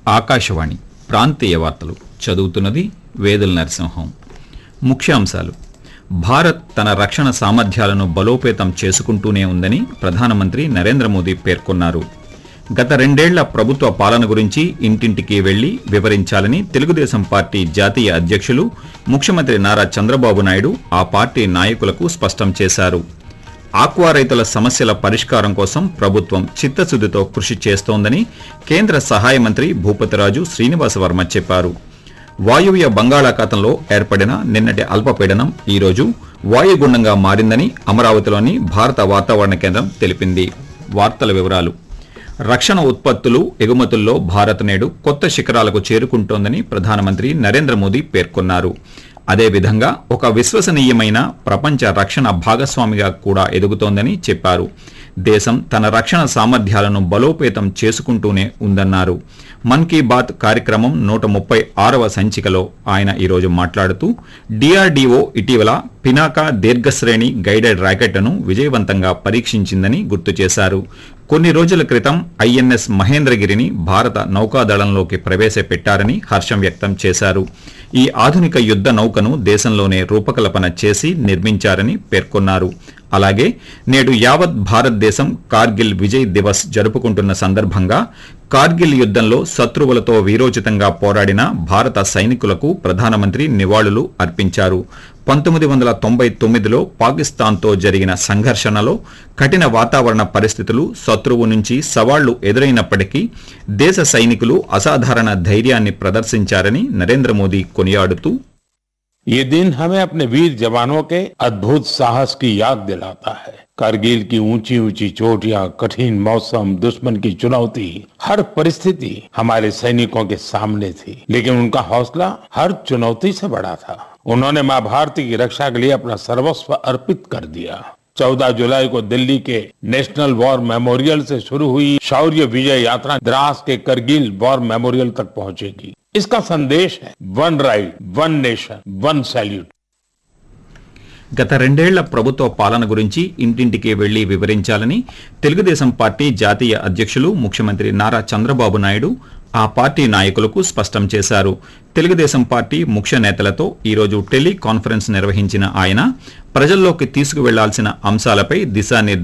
ఆకాశవాణి ప్రాంతీయ వార్తలు చదువుతున్నది వేదుల నరసింహం ముఖ్యాంశాలు భారత్ తన రక్షణ సామర్థ్యాలను బలోపేతం చేసుకుంటూనే ఉందని ప్రధానమంత్రి నరేంద్ర మోదీ పేర్కొన్నారు గత రెండేళ్ల ప్రభుత్వ పాలన గురించి ఇంటింటికి వెళ్లి వివరించాలని తెలుగుదేశం పార్టీ జాతీయ అధ్యక్షులు ముఖ్యమంత్రి నారా చంద్రబాబు నాయుడు ఆ పార్టీ నాయకులకు స్పష్టం చేశారు ఆక్వా రైతుల సమస్యల పరిష్కారం కోసం ప్రభుత్వం చిత్తశుద్దితో కృషి చేస్తోందని కేంద్ర సహాయ మంత్రి భూపతిరాజు శ్రీనివాసవర్మ చెప్పారు వాయువ్య బంగాళాఖాతంలో ఏర్పడిన నిన్నటి అల్పపీడనం ఈరోజు వాయుగుండంగా మారిందని అమరావతిలోని భారత వాతావరణ కేంద్రం తెలిపింది వార్తల వివరాలు రక్షణ ఉత్పత్తులు ఎగుమతుల్లో భారత్ నేడు కొత్త శిఖరాలకు చేరుకుంటోందని ప్రధానమంత్రి నరేంద్ర మోదీ పేర్కొన్నారు అదేవిధంగా ఒక విశ్వసనీయమైన ప్రపంచ రక్షణ భాగస్వామిగా కూడా ఎదుగుతోందని చెప్పారు దేశం తన రక్షణ సామర్థ్యాలను బలోపేతం చేసుకుంటూనే ఉందన్నారు మన్ కీ బాత్ కార్యక్రమం నూట ముప్పై ఆరవ సంచికలో ఆయన ఈరోజు మాట్లాడుతూ డిఆర్డీఓ ఇటీవల పినాకా దీర్ఘశ్రేణి గైడెడ్ ర్యాకెట్ను విజయవంతంగా పరీక్షించిందని గుర్తు చేశారు కొన్ని రోజుల క్రితం ఐఎన్ఎస్ మహేంద్రగిరిని భారత నౌకాదళంలోకి ప్రవేశపెట్టారని హర్షం వ్యక్తం చేశారు ఈ ఆధునిక యుద్ధ నౌకను దేశంలోనే రూపకల్పన చేసి నిర్మించారని పేర్కొన్నారు అలాగే నేడు యావత్ భారతదేశం కార్గిల్ విజయ్ దివస్ జరుపుకుంటున్న సందర్భంగా కార్గిల్ యుద్ధంలో శత్రువులతో వీరోచితంగా పోరాడిన భారత సైనికులకు ప్రధానమంత్రి నివాళులు అర్పించారు పంతొమ్మిది వందల తొంభై తొమ్మిదిలో పాకిస్తాన్తో జరిగిన సంఘర్షణలో కఠిన వాతావరణ పరిస్థితులు శత్రువు నుంచి సవాళ్లు ఎదురైనప్పటికీ దేశ సైనికులు అసాధారణ ధైర్యాన్ని ప్రదర్శించారని నరేంద్ర మోదీ కొనియాడుతూ ये दिन हमें अपने वीर जवानों के अद्भुत साहस की याद दिलाता है कारगिल की ऊंची ऊंची चोटियां कठिन मौसम दुश्मन की चुनौती हर परिस्थिति हमारे सैनिकों के सामने थी लेकिन उनका हौसला हर चुनौती से बड़ा था उन्होंने मां भारती की रक्षा के लिए अपना सर्वस्व अर्पित कर दिया 14 जुलाई को दिल्ली के नेशनल वॉर मेमोरियल से शुरू हुई शौर्य विजय यात्रा द्रास के करगिल वॉर मेमोरियल तक पहुंचेगी इसका संदेश है one right one nation one salute గత రెండేళ్ల ప్రభుత్వ పాలన గురించి ఇంటింటికి వెళ్లి వివరించాలని తెలుగుదేశం పార్టీ జాతీయ అధ్యక్షులు ముఖ్యమంత్రి నారా చంద్రబాబు నాయుడు ఆ పార్టీ నాయకులకు స్పష్టం చేశారు తెలుగుదేశం పార్టీ ముఖ్య నేతలతో ఈరోజు టెలి కాన్ఫరెన్స్ నిర్వహించిన ఆయన ప్రజల్లోకి తీసుకువెళ్లాల్సిన అంశాలపై దిశానిర్దేశం